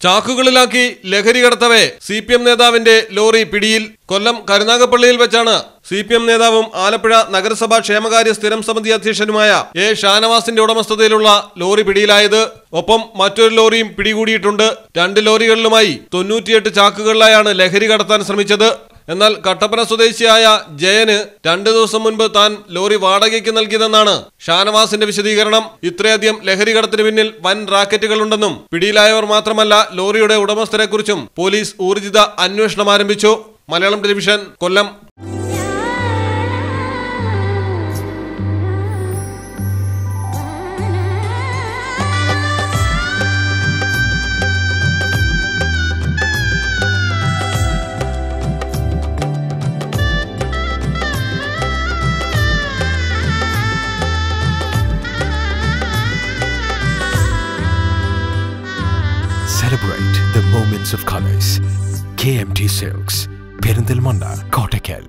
ചാക്കുകളിലാക്കി ലഹരി കടത്തവേ C P M നേതാവിന്റെ ലോറി പിടിയിൽ കൊല്ലം കരുനാഗപ്പള്ളിയിൽ വെച്ചാണ് സി പി എം നേതാവും ആലപ്പുഴ നഗരസഭാ ക്ഷേമകാര്യ സ്ഥിരം സമിതി അധ്യക്ഷനുമായ എ ഷാനവാസിന്റെ ഉടമസ്ഥതയിലുള്ള ലോറി പിടിയിലായത് ഒപ്പം മറ്റൊരു ലോറിയും പിടികൂടിയിട്ടുണ്ട് രണ്ട് ലോറികളിലുമായി തൊണ്ണൂറ്റിയെട്ട് ചാക്കുകളിലായാണ് ലഹരി കടത്താൻ ശ്രമിച്ചത് എന്നാൽ കട്ടപ്പന സ്വദേശിയായ ജയന് രണ്ടു ദിവസം മുൻപ് താൻ ലോറി വാടകയ്ക്ക് നൽകിയതെന്നാണ് ഷാനവാസിന്റെ വിശദീകരണം ഇത്രയധികം ലഹരി കടത്തിന് പിന്നിൽ വൻ റാക്കറ്റുകളുണ്ടെന്നും പിടിയിലായവർ മാത്രമല്ല ലോറിയുടെ ഉടമസ്ഥരെക്കുറിച്ചും പോലീസ് ഊർജിത അന്വേഷണം ആരംഭിച്ചു Malayalam television Kollam Celebrate the moments of colors. KMT Silks, Perindalmanda, Kottakkal.